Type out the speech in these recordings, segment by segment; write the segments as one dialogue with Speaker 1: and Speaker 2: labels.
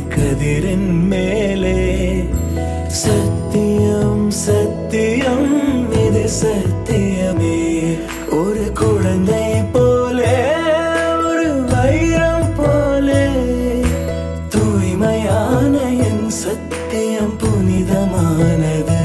Speaker 1: கதிரின் மேலே சத்தியம் சத்தியம் இது சத்தியமே ஒரு குழந்தை போலே ஒரு வைரம் போலே தூய்மையான என் சத்தியம் புனிதமானது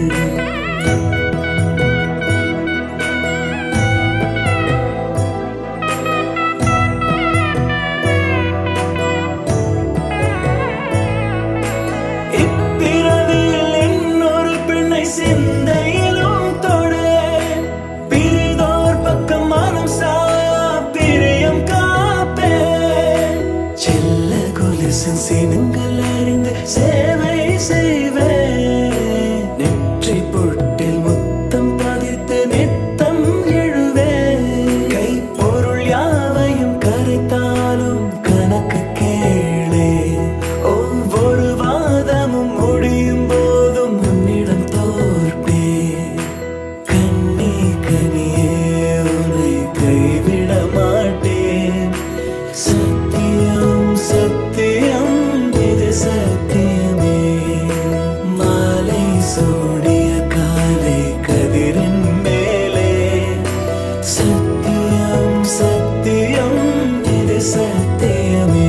Speaker 1: இப்பிறவியில் இன்னொரு பெண்ணை சிந்தையிலும் தொடு பிரிதோர் பக்கம் மனம் சாயா பிரியம் காப்பே செல்ல கொலுசின் சினங்கள் அறிந்து சேவை செய்வேன் நெற்றி பொட்டில் முத்தம் பதித்து நித்தம் எழுவேன் கை பொருள் யாவையும் கரைத்தாலும் கணக்கு கேளே ஒவ்வொரு வாதமும் முடியும் போதும் உன்னிடம் தோற்பே கண்ணி கனியே உன்னை கைவிட மாட்டேன் சத்தியம் சத்தியம் இது சத்தியமே மாலை சூடிய காலை கதிரின் மேலே சத்தியம் சத்தியம் இது சத்தியமே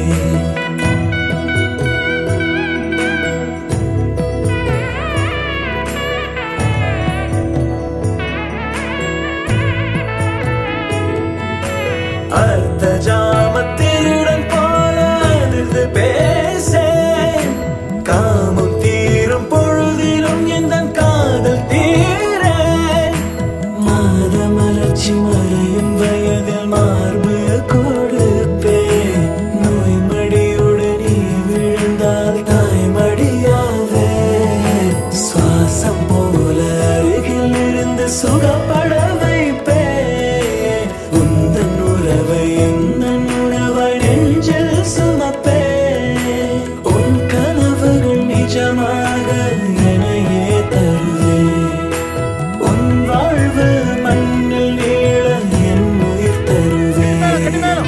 Speaker 1: அர்த்த ஜாமத்திருடன் போல அதிர்ந்து பேசேன் காமம் தீரும் பொழுதிலும் எந்த காதல் தீரேன் மாத மலர்ச்சி மறையும் வயதில் மார்பு கொடுப்பேன் நோய் மடியுடன் நீ விழுந்தால் தாய்மடியாவே சுவாசம் போல அருகில் இருந்து சுகப்பட வைப்பேன் உந்தன் உறவை எந்த உறவை நெஞ்சில் சுமப்பேன் உன் கனவுகள் நிஜமாக எனையே தருவேன் உன் வாழ்வு மண்ணில் நீள என் உயிர் தருவேன்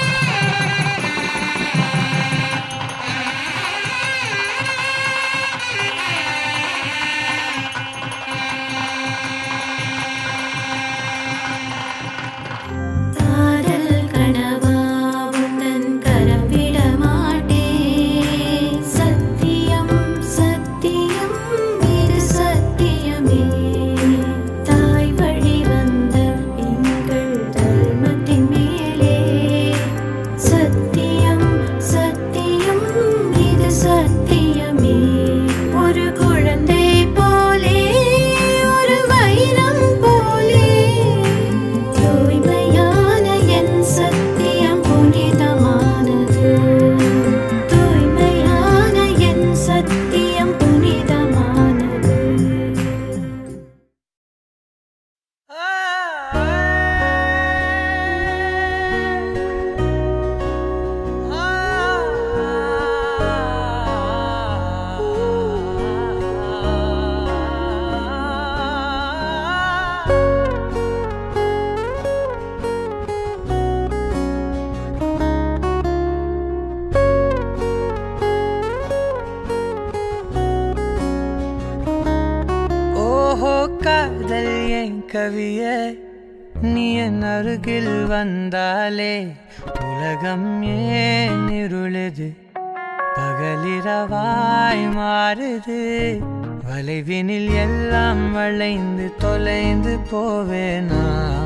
Speaker 2: காதல் கனவா உந்தன் கரம் விட மாட்டேன் சத்தியம் சத்தியம் இது சத்தியமே தாய் வழி வந்த எங்கள் தர்மத்தின் மேலே சத்தியம் சத்தியம் இது சத்தியமே ஒரு குழந்தை போலே ஒரு வைரம் போலே தூய்மையான என் சத்தியம் புனிதமானது தூய்மையான என் சத்தியம் புனிதமானது
Speaker 3: ஓஹோ காதல் என் கவிய நீ என் அருகில் வந்தாலே உலகம் ஏன் இருளுது பகலிரவாய் மாறுது வளைவினில் எல்லாம் வளைந்து தொலைந்து போவேனானே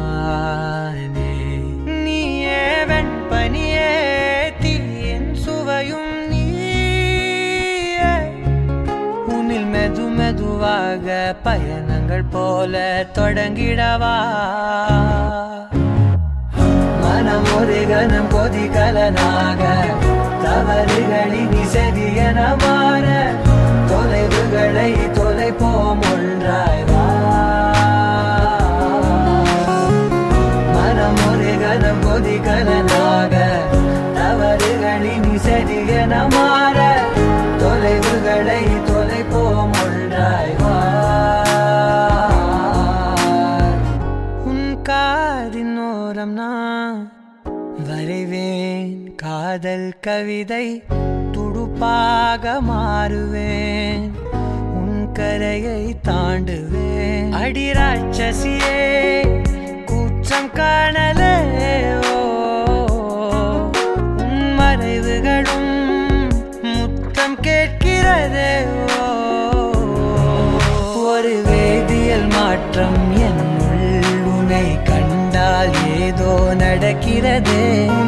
Speaker 3: நீயே வெண்பனியே தீயின் சுவையும் நீயே உன்னில் மெது மெதுவாக பயணங்கள் போல தொடங்கிடவா மனம் ஒரு கணம் கொதிகலனாக தவறுகளின் செதியன மாற தொலைவுகளை தொலைப்போம் ஒன்றாய் வா மனம் ஒரு கணம் கொதிகலனாக தவறுகளின் செதியன மாற தொலைவுகளை தொலைப்போம் ஒன்றாய் வா உன் காதின் ஓரம் நான் வரைவேன் காதல் கவிதை துடு நெருப்பாக மாறுவேன் உன் கரையை தாண்டுவேன் அடி ராட்சசியே கூச்சம் காணலே ஓ உன் மறைவுகளும் முத்தம் கேட்கிறதே ஓ ஒரு வேதியியல் மாற்றம் என்னுள் உன்னை கண்டால் ஏதோ நடக்கிறதே